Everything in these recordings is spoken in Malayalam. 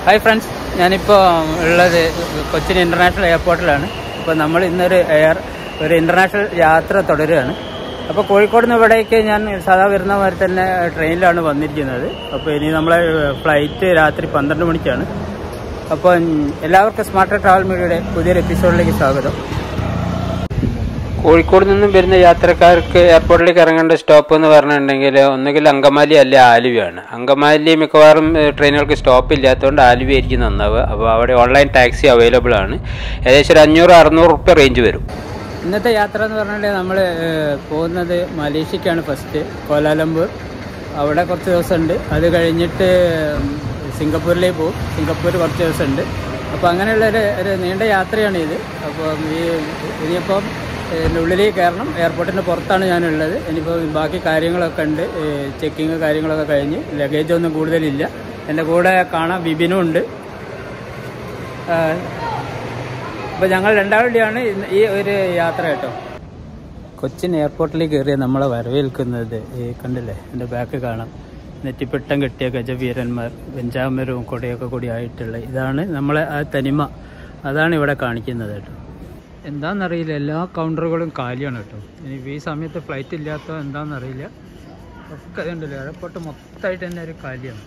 ഹായ് ഫ്രണ്ട്സ് ഞാനിപ്പോൾ ഉള്ളത് കൊച്ചിൻ ഇൻ്റർനാഷണൽ എയർപോർട്ടിലാണ് അപ്പോൾ നമ്മൾ ഇന്നൊരു എയർ ഒരു ഇൻ്റർനാഷണൽ യാത്ര തുടരുകയാണ് അപ്പോൾ കോഴിക്കോട് നിന്ന് ഇവിടേക്ക് ഞാൻ സാധാ വരുന്ന മാതിരി തന്നെ ട്രെയിനിലാണ് വന്നിരിക്കുന്നത് അപ്പോൾ ഇനി നമ്മളെ ഫ്ലൈറ്റ് രാത്രി പന്ത്രണ്ട് മണിക്കാണ് അപ്പോൾ എല്ലാവർക്കും സ്മാർട്ട് ട്രാവൽ മീഡിയയുടെ പുതിയൊരു എപ്പിസോഡിലേക്ക് സ്വാഗതം കോഴിക്കോട് നിന്നും വരുന്ന യാത്രക്കാർക്ക് എയർപോർട്ടിലേക്ക് ഇറങ്ങേണ്ട സ്റ്റോപ്പ് എന്ന് പറഞ്ഞിട്ടുണ്ടെങ്കിൽ ഒന്നുകിൽ അങ്കമാലി അല്ല ആലുവയാണ് അങ്കമാലി മിക്കവാറും ഏഹ്, ട്രെയിനുകൾക്ക് സ്റ്റോപ്പ് ഇല്ലാത്തതുകൊണ്ട് ആലുവ ആയിരിക്കും നന്നാവുക അപ്പോൾ അവിടെ ഓൺലൈൻ ടാക്സി അവൈലബിൾ ആണ് ഏകദേശം ഒരു അഞ്ഞൂറ് അറുന്നൂറ് റുപ്യ റേഞ്ച് വരും ഇന്നത്തെ യാത്ര എന്ന് പറഞ്ഞാൽ നമ്മൾ പോകുന്നത് മലേഷ്യക്കാണ് ഫസ്റ്റ് കോലാലംപൂർ അവിടെ കുറച്ച് ദിവസമുണ്ട് അത് കഴിഞ്ഞിട്ട് സിംഗപ്പൂരിലേക്ക് പോകും സിംഗപ്പൂർ കുറച്ച് ദിവസമുണ്ട് അപ്പോൾ അങ്ങനെയുള്ള ഒരു ഒരു നീണ്ട യാത്രയാണ് ഇത് അപ്പോൾ ഈ ഇനിയിപ്പം ഇതിൻ്റെ ഉള്ളിലേക്ക് കയറണം എയർപോർട്ടിൻ്റെ പുറത്താണ് ഞാനുള്ളത് ഇനിയിപ്പോൾ ബാക്കി കാര്യങ്ങളൊക്കെ ഉണ്ട് ചെക്കിങ് കാര്യങ്ങളൊക്കെ കഴിഞ്ഞ് ലഗേജ് ഒന്നും കൂടുതലില്ല എൻ്റെ കൂടെ കാണാൻ ബിബിനും ഉണ്ട് അപ്പോൾ ഞങ്ങൾ രണ്ടാളുടെയാണ് ഇന്ന് ഈ ഒരു യാത്ര കേട്ടോ കൊച്ചിൻ എയർപോർട്ടിലേക്ക് കയറിയ നമ്മളെ വരവേൽക്കുന്നത് ഈ കണ്ടില്ലേ എൻ്റെ ബാക്ക് കാണാം നെറ്റിപ്പിട്ടം കെട്ടിയ ഗജവീരന്മാർ വെഞ്ചാമരവും കൊടയൊക്കെ കൂടി ആയിട്ടുള്ള ഇതാണ് നമ്മളെ ആ തനിമ അതാണ് ഇവിടെ കാണിക്കുന്നത് കേട്ടോ എന്താണെന്നറിയില്ല എല്ലാ കൗണ്ടറുകളും കാലിയാണ് കേട്ടോ ഇനി ഈ സമയത്ത് ഫ്ലൈറ്റ് ഇല്ലാത്ത എന്താണെന്നറിയില്ല ഒക്കെ ഉണ്ടല്ലോ എയർപോർട്ട് മൊത്തമായിട്ട് തന്നെ ഒരു കാലിയാണ്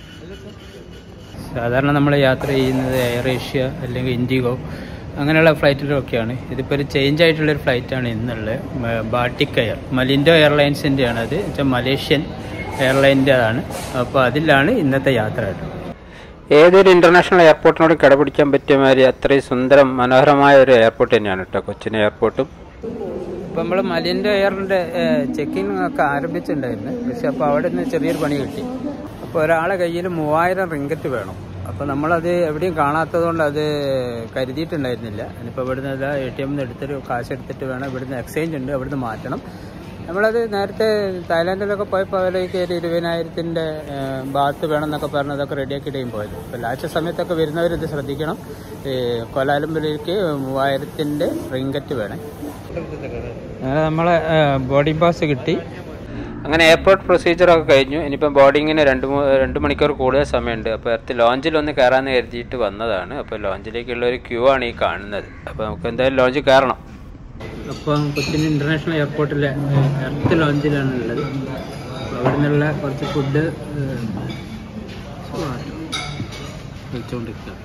സാധാരണ നമ്മൾ യാത്ര ചെയ്യുന്നത് എയർ ഏഷ്യ അല്ലെങ്കിൽ ഇൻഡിഗോ അങ്ങനെയുള്ള ഫ്ലൈറ്റിലൊക്കെയാണ് ഇതിപ്പോൾ ഒരു ചേഞ്ച് ആയിട്ടുള്ളൊരു ഫ്ലൈറ്റാണ് ഇന്നുള്ളത് മ- ബാട്ടിക് എയർ മലിൻഡോ എയർലൈൻസിൻ്റെ ആണ് അത് വെച്ചാൽ മലേഷ്യൻ എയർലൈൻ്റെ ആണ് അപ്പോൾ അതിലാണ് ഇന്നത്തെ യാത്ര കേട്ടോ ഏതൊരു ഇന്റർനാഷണൽ എയർപോർട്ടിനോട് കിടപിടിക്കാൻ പറ്റിയ മാതിരി അത്രയും സുന്ദരം മനോഹരമായ ഒരു എയർപോർട്ട് തന്നെയാണ് കേട്ടോ കൊച്ചിൻ എയർപോർട്ടും ഇപ്പം നമ്മൾ മലിൻ്റെ എയറിൻ്റെ ചെക്കിങ് ഒക്കെ ആരംഭിച്ചിട്ടുണ്ടായിരുന്നു പക്ഷെ അപ്പോൾ അവിടെ നിന്ന് ചെറിയൊരു പണി കിട്ടി അപ്പോൾ ഒരാളെ കയ്യിൽ മൂവായിരം റിങ്കറ്റ് വേണം അപ്പോൾ നമ്മളത് എവിടെയും കാണാത്തത് കൊണ്ട് അത് കരുതിയിട്ടുണ്ടായിരുന്നില്ല ഇനിയിപ്പോൾ ഇവിടുന്ന് എ ടി എമ്മിൽ എടുത്തിട്ട് കാശ് എടുത്തിട്ട് വേണം ഇവിടുന്ന് എക്സ്ചേഞ്ച് ഉണ്ട് അവിടുന്ന് മാറ്റണം നമ്മളത് നേരത്തെ തായ്ലാൻഡിലൊക്കെ പോയപ്പോൾ അവരേക്ക് ഒരു ഇരുപതിനായിരത്തിൻ്റെ ബാത്ത് വേണം എന്നൊക്കെ പറഞ്ഞ് അതൊക്കെ റെഡിയാക്കിയിട്ടേയും പോയത് അപ്പോൾ ലാസ്റ്റ് സമയത്തൊക്കെ വരുന്നവർ ഇത് ശ്രദ്ധിക്കണം ഈ കൊലാലംബിലേക്ക് മൂവായിരത്തിൻ്റെ റിങ്കറ്റ് വേണേ അങ്ങനെ നമ്മളെ ബോർഡിംഗ് പാസ് കിട്ടി അങ്ങനെ എയർപോർട്ട് പ്രൊസീജിയറൊക്കെ കഴിഞ്ഞു ഇനിയിപ്പം ബോർഡിങ്ങിന് രണ്ട് മൂ- രണ്ട് മണിക്കൂർ കൂടുതൽ സമയമുണ്ട് അപ്പോൾ അടുത്ത് ലോഞ്ചിൽ ഒന്ന് കയറാമെന്ന് കരുതിയിട്ട് വന്നതാണ് അപ്പോൾ ലോഞ്ചിലേക്കുള്ള ഒരു ക്യൂ ആണ് ഈ കാണുന്നത് അപ്പോൾ നമുക്ക് എന്തായാലും ലോഞ്ചിൽ കയറണം അപ്പം കൊച്ചിൻ ഇൻ്റർനാഷണൽ എയർപോർട്ടിലെ എർത്ത് ലോഞ്ചിലാണ് ഉള്ളത് അപ്പോൾ അവിടെ നിന്നുള്ള കുറച്ച് ഫുഡ് കഴിച്ചുകൊണ്ടിരിക്കുക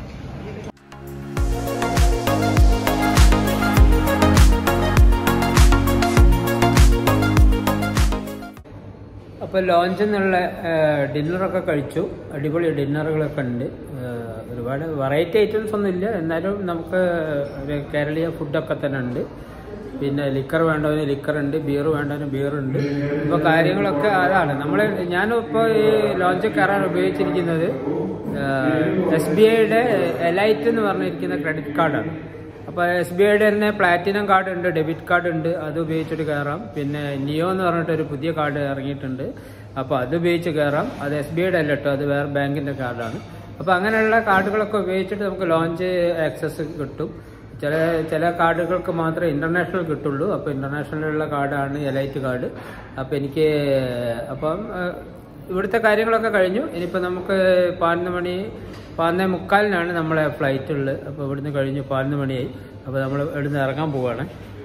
അപ്പോൾ ലോഞ്ചിൽ നിന്നുള്ള ഡിന്നറൊക്കെ കഴിച്ചു അടിപൊളി ഡിന്നറുകളൊക്കെ ഉണ്ട് ഏഹ് ഒരുപാട് വെറൈറ്റി ഐറ്റംസ് ഒന്നും ഇല്ല എന്നാലും നമുക്ക് ഒരു കേരളീയ ഫുഡൊക്കെ തന്നെ ഉണ്ട് പിന്നെ ലിക്കർ വേണ്ടവന് ലിക്കർ ഉണ്ട് ബിയർ വേണ്ടവന് ബിയർ ഉണ്ട് ഇപ്പോൾ കാര്യങ്ങളൊക്കെ അതാണ് നമ്മൾ ഞാനിപ്പോൾ ഈ ലോഞ്ച് കയറാൻ ഉപയോഗിച്ചിരിക്കുന്നത് എസ് ബി ഐയുടെ എലൈറ്റ് എന്ന് പറഞ്ഞിരിക്കുന്ന ക്രെഡിറ്റ് കാർഡാണ് അപ്പോൾ എസ് ബി ഐയുടെ തന്നെ പ്ലാറ്റിനം കാർഡ് ഉണ്ട് ഡെബിറ്റ് കാർഡ് ഉണ്ട് അത് ഉപയോഗിച്ചിട്ട് കയറാം പിന്നെ നിയോ എന്ന് പറഞ്ഞിട്ട് ഒരു പുതിയ കാർഡ് ഇറങ്ങിയിട്ടുണ്ട് അപ്പോൾ അത് ഉപയോഗിച്ച് കയറാം അത് എസ് ബി ഐയുടെ അല്ല കേട്ടോ അത് വേറെ ബാങ്കിൻ്റെ കാർഡാണ് അപ്പോൾ അങ്ങനെയുള്ള കാർഡുകളൊക്കെ ഉപയോഗിച്ചിട്ട് നമുക്ക് ലോഞ്ച് ആക്സസ് കിട്ടും ചില ചില കാർഡുകൾക്ക് മാത്രമേ ഇന്റർനാഷണൽ കിട്ടുള്ളൂ അപ്പോൾ ഇന്റർനാഷണലുള്ള കാർഡാണ് എലൈറ്റ് കാർഡ് അപ്പോൾ എനിക്ക് അപ്പം ഏഹ്, ഇവിടുത്തെ കാര്യങ്ങളൊക്കെ കഴിഞ്ഞു ഇനിയിപ്പോൾ നമുക്ക് പതിനൊന്ന് മണി പതിനൊന്നേ മുക്കാലിനാണ് നമ്മളെ ഫ്ലൈറ്റ് ഉള്ളത് അപ്പോൾ ഇവിടുന്ന് കഴിഞ്ഞു പതിനൊന്ന് മണിയായി അപ്പോൾ നമ്മൾ ഇവിടുന്ന് ഇറങ്ങാൻ പോവുകയാണ്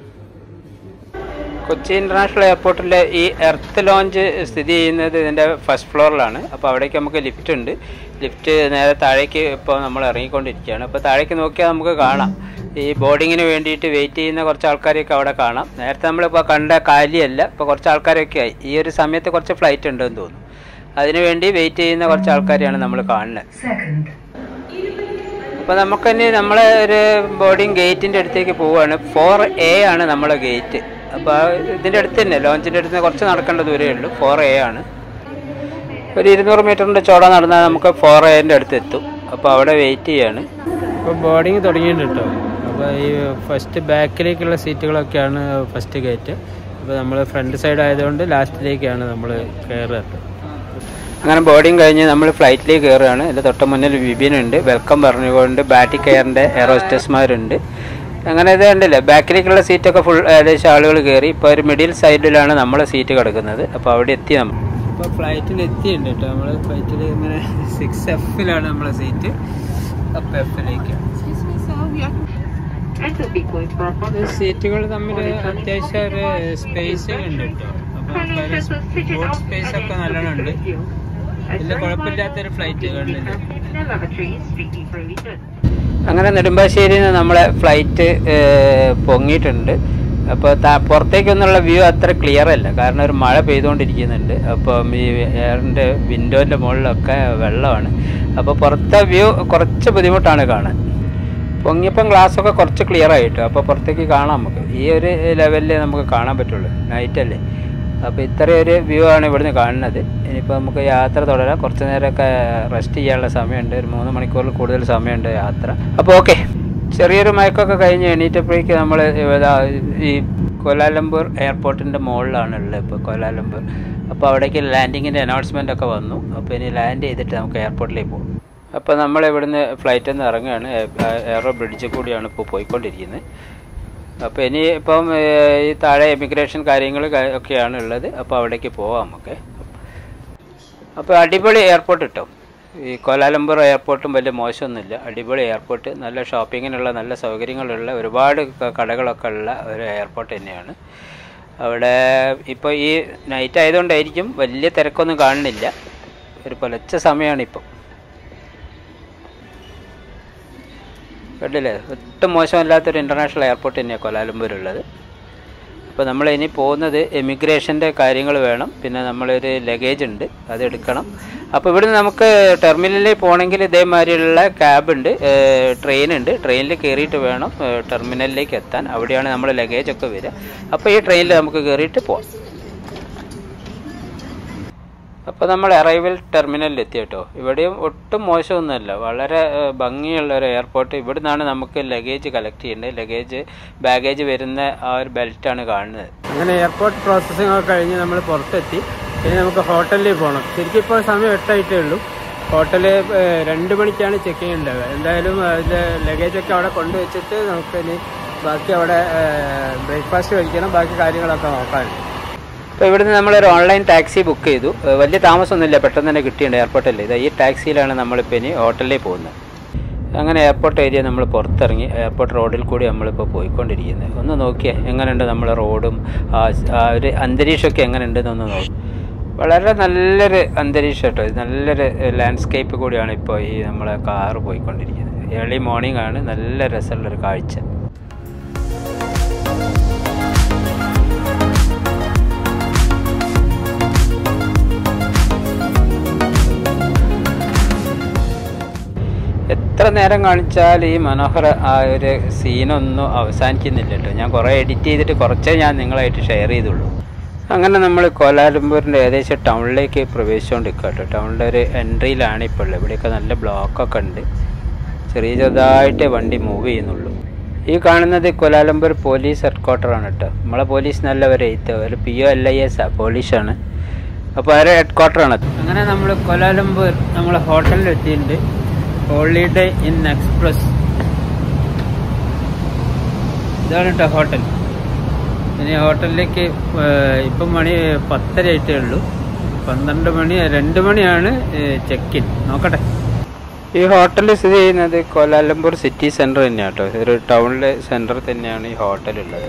കൊച്ചി ഇന്റർനാഷണൽ എയർപോർട്ടിലെ ഈ എർത്ത് ലോഞ്ച് സ്ഥിതി ചെയ്യുന്നത് ഇതിൻ്റെ ഫസ്റ്റ് ഫ്ലോറിലാണ് അപ്പോൾ അവിടേക്ക് നമുക്ക് ലിഫ്റ്റ് ഉണ്ട് ലിഫ്റ്റ് നേരെ താഴേക്ക് ഇപ്പോൾ നമ്മൾ ഇറങ്ങിക്കൊണ്ടിരിക്കുകയാണ് അപ്പോൾ താഴേക്ക് നോക്കിയാൽ നമുക്ക് കാണാം ഈ ബോർഡിങ്ങിന് വേണ്ടിയിട്ട് വെയിറ്റ് ചെയ്യുന്ന കുറച്ച് ആൾക്കാരെയൊക്കെ അവിടെ കാണാം നേരത്തെ നമ്മളിപ്പോൾ കണ്ട കാലിയല്ല ഇപ്പോൾ കുറച്ച് ആൾക്കാരൊക്കെ ആയി ഈ ഒരു സമയത്ത് കുറച്ച് ഫ്ലൈറ്റ് ഉണ്ടെന്ന് തോന്നുന്നു അതിനുവേണ്ടി വെയിറ്റ് ചെയ്യുന്ന കുറച്ച് ആൾക്കാരെയാണ് നമ്മൾ കാണുന്നത് അപ്പോൾ നമുക്കിനി നമ്മളെ ഒരു ബോർഡിങ് ഗേറ്റിൻ്റെ അടുത്തേക്ക് പോവുകയാണ് ഫോർ എ ആണ് നമ്മളെ ഗേറ്റ് അപ്പോൾ ഇതിൻ്റെ അടുത്ത് തന്നെ ലോഞ്ചിൻ്റെ അടുത്ത് നിന്ന് കുറച്ച് നടക്കേണ്ട ദൂരമേ ഉള്ളൂ ഫോർ എ ആണ് ഒരു ഇരുന്നൂറ് മീറ്ററിൻ്റെ ചോട നടന്നാൽ നമുക്ക് ഫോർ എൻ്റെ അടുത്ത് എത്തും അപ്പോൾ അവിടെ വെയിറ്റ് ചെയ്യാണ് ഇപ്പോൾ ബോർഡിങ് തുടങ്ങിയിട്ടുണ്ട് കേട്ടോ അപ്പോൾ ഈ ഫസ്റ്റ് ബാക്കിലേക്കുള്ള സീറ്റുകളൊക്കെയാണ് ഫസ്റ്റ് ഗേറ്റ് അപ്പോൾ നമ്മൾ ഫ്രണ്ട് സൈഡ് ആയതുകൊണ്ട് ലാസ്റ്റിലേക്കാണ് നമ്മൾ കയറുക അങ്ങനെ ബോർഡിങ് കഴിഞ്ഞ് നമ്മൾ ഫ്ലൈറ്റിലേക്ക് കയറുകയാണ് ഇതിൻ്റെ തൊട്ട് മുന്നിൽ വിപിൻ ഉണ്ട് വെൽക്കം പറഞ്ഞുകൊണ്ട് ബാറ്റിക് എയറിൻ്റെ എയറോസ്റ്റേഴ്സ്മാരുണ്ട് അങ്ങനെ ഇത് കണ്ടില്ലേ ബാക്കിലേക്കുള്ള സീറ്റൊക്കെ ഫുൾ ഏകദേശം ആളുകൾ കയറി ഇപ്പോൾ ഒരു മിഡിൽ സൈഡിലാണ് നമ്മളെ സീറ്റ് കിടക്കുന്നത് അപ്പോൾ അവിടെ എത്തി നമ്മൾ ഇപ്പോൾ ഫ്ലൈറ്റിൽ എത്തിയിട്ടുണ്ട് കേട്ടോ നമ്മൾ ഫ്ലൈറ്റിൽ ഇങ്ങനെ സിക്സ് എഫിലാണ് നമ്മളെ സീറ്റ് അപ്പ് എഫിലേക്ക് Excuse me, sir. We are. And to be going for a സീറ്റുകൾ തമ്മിൽ അത്യാവശ്യം ഒരു സ്പേസ് ഉണ്ട് കേട്ടോ അപ്പോൾ ബോട്ട് സ്പേസ് ഒക്കെ നല്ലോണം ഉണ്ട് വലിയ കുഴപ്പമില്ലാത്തൊരു ഫ്ലൈറ്റ് കണ്ടില്ല അങ്ങനെ നെടുമ്പാശ്ശേരിയിൽ നിന്ന് നമ്മളെ ഫ്ലൈറ്റ് പൊങ്ങിയിട്ടുണ്ട് അപ്പോൾ പുറത്തേക്കൊന്നുള്ള വ്യൂ അത്ര ക്ലിയർ അല്ല കാരണം ഒരു മഴ പെയ്തുകൊണ്ടിരിക്കുന്നുണ്ട് അപ്പം ഈ എയറിൻ്റെ വിൻഡോൻ്റെ മുകളിലൊക്കെ വെള്ളമാണ് അപ്പോൾ പുറത്തെ വ്യൂ കുറച്ച് ബുദ്ധിമുട്ടാണ് കാണാൻ പൊങ്ങിയപ്പം ഗ്ലാസ് ഒക്കെ കുറച്ച് ക്ലിയർ ആയിട്ട് അപ്പോൾ പുറത്തേക്ക് കാണാം നമുക്ക് ഈ ഒരു ലെവലിൽ നമുക്ക് കാണാൻ പറ്റുള്ളൂ നൈറ്റ് അല്ലേ അപ്പോൾ ഇത്രയും ഒരു വ്യൂ ആണ് ഇവിടുന്ന് കാണുന്നത് ഇനിയിപ്പോൾ നമുക്ക് യാത്ര തുടരാം കുറച്ച് നേരമൊക്കെ റെസ്റ്റ് ചെയ്യാനുള്ള സമയമുണ്ട് ഒരു മൂന്ന് മണിക്കൂറിൽ കൂടുതൽ സമയമുണ്ട് യാത്ര അപ്പോൾ ഓക്കെ ചെറിയൊരു മയക്കൊക്കെ കഴിഞ്ഞ് എണീറ്റപ്പോഴേക്ക് നമ്മൾ ഈ കോലാലംപൂർ എയർപോർട്ടിൻ്റെ മുകളിലാണ് ഉള്ളത് ഇപ്പോൾ കോലാലംപൂർ അപ്പോൾ അവിടേക്ക് ലാൻഡിങ്ങിൻ്റെ അനൗൺസ്മെൻ്റ് ഒക്കെ വന്നു അപ്പോൾ ഇനി ലാൻഡ് ചെയ്തിട്ട് നമുക്ക് എയർപോർട്ടിലേക്ക് പോകും അപ്പോൾ നമ്മൾ ഇവിടുന്ന് ഫ്ലൈറ്റിൽ നിന്ന് ഇറങ്ങുകയാണ് എയറോ ബ്രിഡ്ജിൽ കൂടിയാണ് ഇപ്പോൾ പോയിക്കൊണ്ടിരിക്കുന്നത് അപ്പോൾ ഇനി ഇപ്പം ഏഹ്, ഈ താഴെ എമിഗ്രേഷൻ കാര്യങ്ങൾ ക- ഒക്കെയാണ് ഉള്ളത് അപ്പോൾ അവിടേക്ക് പോവാം നമുക്ക് അപ്പോൾ അടിപൊളി എയർപോർട്ട് കിട്ടും ഈ കോലാലംപൂർ എയർപോർട്ടും വലിയ മോശമൊന്നുമില്ല അടിപൊളി എയർപോർട്ട് നല്ല ഷോപ്പിങ്ങിനുള്ള നല്ല സൗകര്യങ്ങളുള്ള ഒരുപാട് ക- കടകളൊക്കെ ഉള്ള ഒരു എയർപോർട്ട് തന്നെയാണ് അവിടെ ഇപ്പോൾ ഈ നൈറ്റ് ആയതുകൊണ്ടായിരിക്കും വലിയ തിരക്കൊന്നും കാണുന്നില്ല ഒരു പുലച്ച സമയമാണ് ഇപ്പം കണ്ടില്ലേ ഒട്ടും മോശമല്ലാത്തൊരു ഇൻ്റർനാഷണൽ എയർപോർട്ട് തന്നെയാണ് കൊലാലംപൂരുള്ളത് അപ്പോൾ നമ്മൾ ഇനി പോകുന്നത് എമിഗ്രേഷൻ്റെ കാര്യങ്ങൾ വേണം പിന്നെ നമ്മളൊരു ലഗേജ് ഉണ്ട് അത് എടുക്കണം അപ്പോൾ ഇവിടുന്ന് നമുക്ക് ടെർമിനലിൽ പോകണമെങ്കിൽ ഇതേമാതിരിയുള്ള ക്യാബ് ഉണ്ട് ട്രെയിൻ ഉണ്ട് ട്രെയിനിൽ കയറിയിട്ട് വേണം ഏഹ്, ടെർമിനലിലേക്ക് എത്താൻ അവിടെയാണ് നമ്മൾ ലഗേജ് ഒക്കെ വരിക അപ്പോൾ ഈ ട്രെയിനിൽ നമുക്ക് കയറിയിട്ട് പോവാം അപ്പോൾ നമ്മൾ അറൈവൽ ടെർമിനലിൽ എത്തി കേട്ടോ ഇവിടെയും ഒട്ടും മോശമൊന്നുമല്ല വളരെ ഏഹ്, ഭംഗിയുള്ള ഒരു എയർപോർട്ട് ഇവിടെ നിന്നാണ് നമുക്ക് ലഗേജ് കളക്ട് ചെയ്യേണ്ടത് ലഗേജ് ബാഗേജ് വരുന്ന ആ ഒരു ബെൽറ്റാണ് കാണുന്നത് അങ്ങനെ എയർപോർട്ട് പ്രോസസ്സിംഗ് ഒക്കെ കഴിഞ്ഞ് നമ്മൾ പുറത്തെത്തി ഇനി നമുക്ക് ഹോട്ടലിൽ പോകണം ശരിക്കും ഇപ്പോൾ സമയം എട്ടായിട്ടേ ഉള്ളൂ ഹോട്ടല് ഏഹ്, രണ്ട് മണിക്കാണ് ചെക്കിംഗ് ഉണ്ടാവുക എന്തായാലും അതിൻ്റെ ലഗേജൊക്കെ അവിടെ കൊണ്ടുവച്ചിട്ട് നമുക്ക് ഇനി ബാക്കി അവിടെ ബ്രേക്ക്ഫാസ്റ്റ് കഴിക്കണം ബാക്കി കാര്യങ്ങളൊക്കെ നോക്കാനുണ്ട് അപ്പോൾ ഇവിടുന്ന് നമ്മളൊരു ഓൺലൈൻ ടാക്സി ബുക്ക് ചെയ്തു ഏഹ് വലിയ താമസമൊന്നുമില്ല പെട്ടെന്ന് തന്നെ കിട്ടിയിട്ടുണ്ട് എയർപോർട്ടിൽ ഇത് ഈ ടാക്സിയിലാണ് നമ്മളിപ്പോൾ ഇനി ഹോട്ടലിൽ പോകുന്നത് അങ്ങനെ എയർപോർട്ട് ഏരിയ നമ്മൾ പുറത്തിറങ്ങി എയർപോർട്ട് റോഡിൽ കൂടി നമ്മളിപ്പോൾ പോയിക്കൊണ്ടിരിക്കുന്നത് ഒന്ന് നോക്കിയേ എങ്ങനെയുണ്ട് നമ്മളെ റോഡും ആ സ്- ആ ഒരു അന്തരീക്ഷമൊക്കെ എങ്ങനെയുണ്ടെന്നൊന്ന് നോക്കി വളരെ നല്ലൊരു അന്തരീക്ഷം കേട്ടോ ഇത് നല്ലൊരു ലാൻഡ്സ്കേപ്പ് കൂടിയാണ് ഇപ്പോൾ ഈ നമ്മളെ കാറ് പോയിക്കൊണ്ടിരിക്കുന്നത് ഏർലി മോർണിംഗ് ആണ് നല്ല രസമുള്ളൊരു കാഴ്ച എത്ര നേരം കാണിച്ചാൽ ഈ മനോഹര ആ ഒരു സീനൊന്നും അവസാനിക്കുന്നില്ല കേട്ടോ ഞാൻ കുറേ എഡിറ്റ് ചെയ്തിട്ട് കുറച്ചേ ഞാൻ നിങ്ങളായിട്ട് ഷെയർ ചെയ്തുള്ളൂ അങ്ങനെ നമ്മൾ കോലാലംപൂരിൻ്റെ ഏകദേശം ടൗണിലേക്ക് പ്രവേശിച്ചുകൊണ്ടിരിക്കുക കേട്ടോ ടൗണിൻ്റെ ഒരു എൻട്രിയിലാണ് ഇപ്പോൾ ഉള്ളത് ഇവിടെയൊക്കെ നല്ല ബ്ലോക്കൊക്കെ ഉണ്ട് ചെറിയ ചെറുതായിട്ടേ വണ്ടി മൂവ് ചെയ്യുന്നുള്ളൂ ഈ കാണുന്നത് കോലാലംപൂർ പോലീസ് ഹെഡ് ക്വാർട്ടറാണ് കേട്ടോ നമ്മളെ പോലീസ് നല്ല ഒരു എയ്ത്ത് ഒരു P O L I S ആ പോലീസാണ് അപ്പോൾ അവരെ ഹെഡ് ക്വാർട്ടറാണ് അങ്ങനെ നമ്മൾ കോലാലംപൂർ നമ്മളെ ഹോട്ടലിൽ എത്തിയിട്ടുണ്ട് ഹോളിഡേ ഇൻ എക്സ്പ്രസ് ഇതാണ് കേട്ടോ ഹോട്ടൽ ഇനി ഹോട്ടലിലേക്ക് ഏഹ്, ഇപ്പം മണി പത്തര ആയിട്ടേ ഉള്ളൂ പന്ത്രണ്ട് മണി രണ്ട് മണിയാണ് ചെക്ക് ഇൻ നോക്കട്ടെ ഈ ഹോട്ടൽ സ്ഥിതി ചെയ്യുന്നത് കോലാലംപൂർ സിറ്റി സെൻറ്റർ തന്നെയാണ് കേട്ടോ ഒരു ടൗണിലെ സെൻറ്റർ തന്നെയാണ് ഈ ഹോട്ടൽ ഉള്ളത്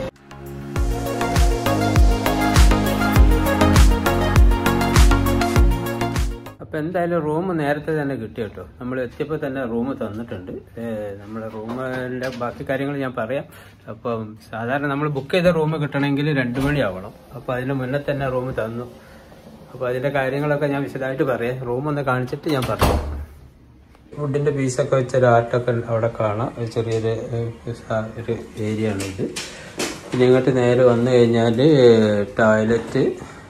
അപ്പോൾ എന്തായാലും റൂം നേരത്തെ തന്നെ കിട്ടി കേട്ടോ നമ്മൾ എത്തിയപ്പോൾ തന്നെ റൂം തന്നിട്ടുണ്ട് നമ്മളെ റൂമിൻ്റെ ബാക്കി കാര്യങ്ങൾ ഞാൻ പറയാം അപ്പം സാധാരണ നമ്മൾ ബുക്ക് ചെയ്ത റൂം കിട്ടണമെങ്കിൽ രണ്ട് മണിയാവണം അപ്പോൾ അതിന് മുന്നേ തന്നെ റൂം തന്നു അപ്പോൾ അതിൻ്റെ കാര്യങ്ങളൊക്കെ ഞാൻ വിശദമായിട്ട് പറയാം റൂം ഒന്ന് കാണിച്ചിട്ട് ഞാൻ പറയാം ഫുഡിൻ്റെ പീസൊക്കെ വെച്ച ഒരു ആർട്ടൊക്കെ അവിടെ കാണാം ഒരു ചെറിയൊരു ഏഹ്, സ- ഒരു ഏരിയ ആണ് ഇത് പിന്നെ ഇങ്ങോട്ട് നേരെ വന്നു കഴിഞ്ഞാൽ ടോയ്ലറ്റ്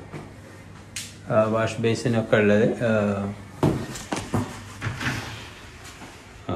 വാഷ് ബേസിനൊക്കെ ഉള്ളത് ആ, ആ.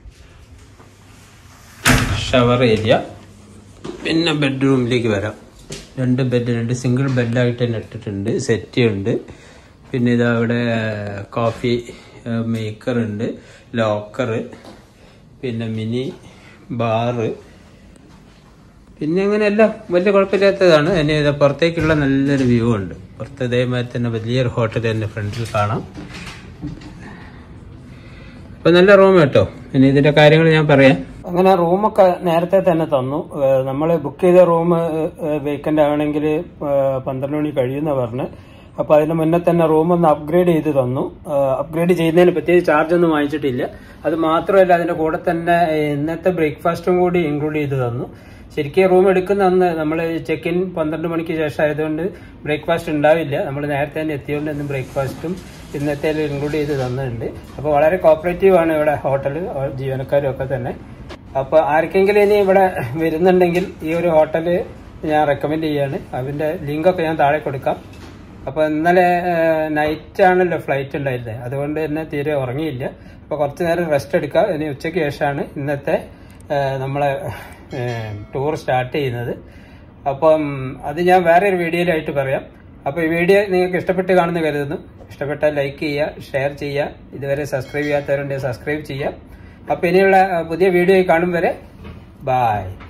ഷവർ ഏരിയ പിന്നെ ബെഡ്റൂമിലേക്ക് വരാം രണ്ട് ബെഡ് രണ്ട് സിംഗിൾ ബെഡായിട്ട് തന്നെ ഇട്ടിട്ടുണ്ട് സെറ്റ് ഉണ്ട് പിന്നെ ഇതാ അവിടെ കോഫി മേക്കർ ഉണ്ട് ലോക്കർ പിന്നെ മിനി ബാറ് പിന്നെ അങ്ങനെ എല്ലാം വലിയ കുഴപ്പമില്ലാത്തതാണ് അതിന് ഇത് പുറത്തേക്കുള്ള നല്ലൊരു വ്യൂ ഉണ്ട് പുറത്ത് ഇതേമാതിരി തന്നെ വലിയൊരു ഹോട്ടൽ തന്നെ ഫ്രണ്ടിൽ കാണാം അപ്പൊ നല്ല റൂം കേട്ടോ ഇനി ഇതിന്റെ കാര്യങ്ങൾ ഞാൻ പറയാം അങ്ങനെ റൂമൊക്കെ നേരത്തെ തന്നെ തന്നു നമ്മൾ ബുക്ക് ചെയ്ത റൂം വേക്കന്റ് ആണെങ്കിൽ പന്ത്രണ്ട് മണി കഴിയുന്ന പറഞ്ഞ് അപ്പൊ അതിന് മുന്നേ തന്നെ റൂം ഒന്ന് അപ്ഗ്രേഡ് ചെയ്ത് തന്നു അപ്ഗ്രേഡ് ചെയ്യുന്നതിന് പ്രത്യേകിച്ച് ചാർജ് ഒന്നും വാങ്ങിച്ചിട്ടില്ല അത് മാത്രമല്ല അതിന്റെ കൂടെ തന്നെ ഇന്നത്തെ ബ്രേക്ക്ഫാസ്റ്റും കൂടി ഇൻക്ലൂഡ് ചെയ്ത് തന്നു ശരിക്കും റൂം എടുക്കുന്ന അന്ന് നമ്മൾ ചെക്ക് ഇൻ പന്ത്രണ്ട് മണിക്ക് ശേഷം ആയതുകൊണ്ട് ബ്രേക്ക്ഫാസ്റ്റ് ഉണ്ടാവില്ല നമ്മൾ നേരത്തെ തന്നെ എത്തിയതുകൊണ്ട് ഇന്ന് ബ്രേക്ക്ഫാസ്റ്റും ഇന്നത്തെ ഇൻക്ലൂഡ് ചെയ്ത് തന്നിട്ടുണ്ട് അപ്പോൾ വളരെ കോപ്പറേറ്റീവ് ആണ് ഇവിടെ ഹോട്ടൽ ജീവനക്കാരും ഒക്കെ തന്നെ അപ്പോൾ ആർക്കെങ്കിലും ഇനി ഇവിടെ വരുന്നുണ്ടെങ്കിൽ ഈ ഒരു ഹോട്ടൽ ഞാൻ റെക്കമെൻഡ് ചെയ്യാണ് അതിന്റെ ലിങ്കൊക്കെ ഞാൻ താഴെ കൊടുക്കാം അപ്പോൾ ഇന്നലെ നൈറ്റ് ആണല്ലോ ഫ്ലൈറ്റ് ഉണ്ടായിരുന്നത് അതുകൊണ്ട് തന്നെ തീരെ ഉറങ്ങിയില്ല അപ്പോൾ കുറച്ച് നേരം റെസ്റ്റ് എടുക്കാം ഇനി ഉച്ചയ്ക്ക് ശേഷമാണ് ഇന്നത്തെ ആ, നമ്മളെ ടൂർ സ്റ്റാർട്ട് ചെയ്യുന്നത് അപ്പം അത് ഞാൻ വേറെ ഒരു വീഡിയോയിലായിട്ട് പറയാം അപ്പോൾ ഈ വീഡിയോ നിങ്ങൾക്ക് ഇഷ്ടപ്പെട്ട് കാണുന്ന കരുതുന്നു ഇഷ്ടപ്പെട്ടാൽ ലൈക്ക് ചെയ്യുക ഷെയർ ചെയ്യുക ഇതുവരെ സബ്സ്ക്രൈബ് ചെയ്യാത്തവരുണ്ടെങ്കിൽ സബ്സ്ക്രൈബ് ചെയ്യുക അപ്പോൾ ഇനിയുള്ള ആ, പുതിയ വീഡിയോ കാണും വരെ ബായ്